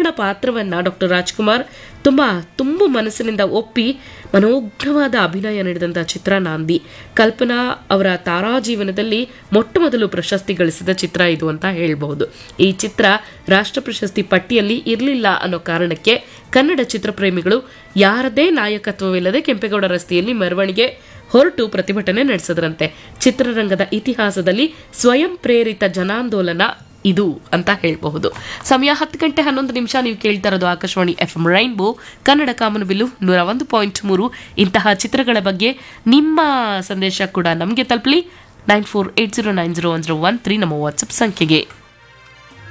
ಸಂಪೂರ್ಣ ಪಾತ್ರವನ್ನ ಡಾಕ್ಟರ್ ರಾಜ್ಕುಮಾರ್ ತುಂಬಾ ತುಂಬ ಮನಸ್ಸಿನಿಂದ ಒಪ್ಪಿ ಮನೋಜ್ಞವಾದ ಅಭಿನಯ ನೀಡಿದಂತಹ ಚಿತ್ರ ನಾಂದಿ ಕಲ್ಪನಾ ಅವರ ತಾರಾ ಜೀವನದಲ್ಲಿ ಮೊಟ್ಟ ಮೊದಲು ಪ್ರಶಸ್ತಿ ಗಳಿಸಿದ ಚಿತ್ರ ಇದು ಅಂತ ಹೇಳಬಹುದು ಈ ಚಿತ್ರ ರಾಷ್ಟ್ರ ಪ್ರಶಸ್ತಿ ಪಟ್ಟಿಯಲ್ಲಿ ಇರಲಿಲ್ಲ ಅನ್ನೋ ಕಾರಣಕ್ಕೆ ಕನ್ನಡ ಚಿತ್ರಪ್ರೇಮಿಗಳು ಯಾರದೇ ನಾಯಕತ್ವವಿಲ್ಲದೆ ಕೆಂಪೇಗೌಡ ರಸ್ತೆಯಲ್ಲಿ ಮೆರವಣಿಗೆ ಹೊರಟು ಪ್ರತಿಭಟನೆ ನಡೆಸಿದ್ರಂತೆ ಚಿತ್ರರಂಗದ ಇತಿಹಾಸದಲ್ಲಿ ಸ್ವಯಂ ಪ್ರೇರಿತ ಜನಾಂದೋಲನ ಇದು ಅಂತ ಹೇಳಬಹುದು ಸಮಯ ಹತ್ತು ಗಂಟೆ ಹನ್ನೊಂದು ನಿಮಿಷ ನೀವು ಕೇಳ್ತಾ ಇರೋದು Akashvani F M rainbow Kannada Kamanabillu ನೂರ ಒಂದು ಪಾಯಿಂಟ್ ಮೂರು ಇಂತಹ ಚಿತ್ರಗಳ ಬಗ್ಗೆ ನಿಮ್ಮ ಸಂದೇಶ ಕೂಡ ನಮಗೆ ತಲುಪಲಿ nine four eight zero nine zero one zero one three ನಮ್ಮ ವಾಟ್ಸಪ್ ಸಂಖ್ಯೆಗೆ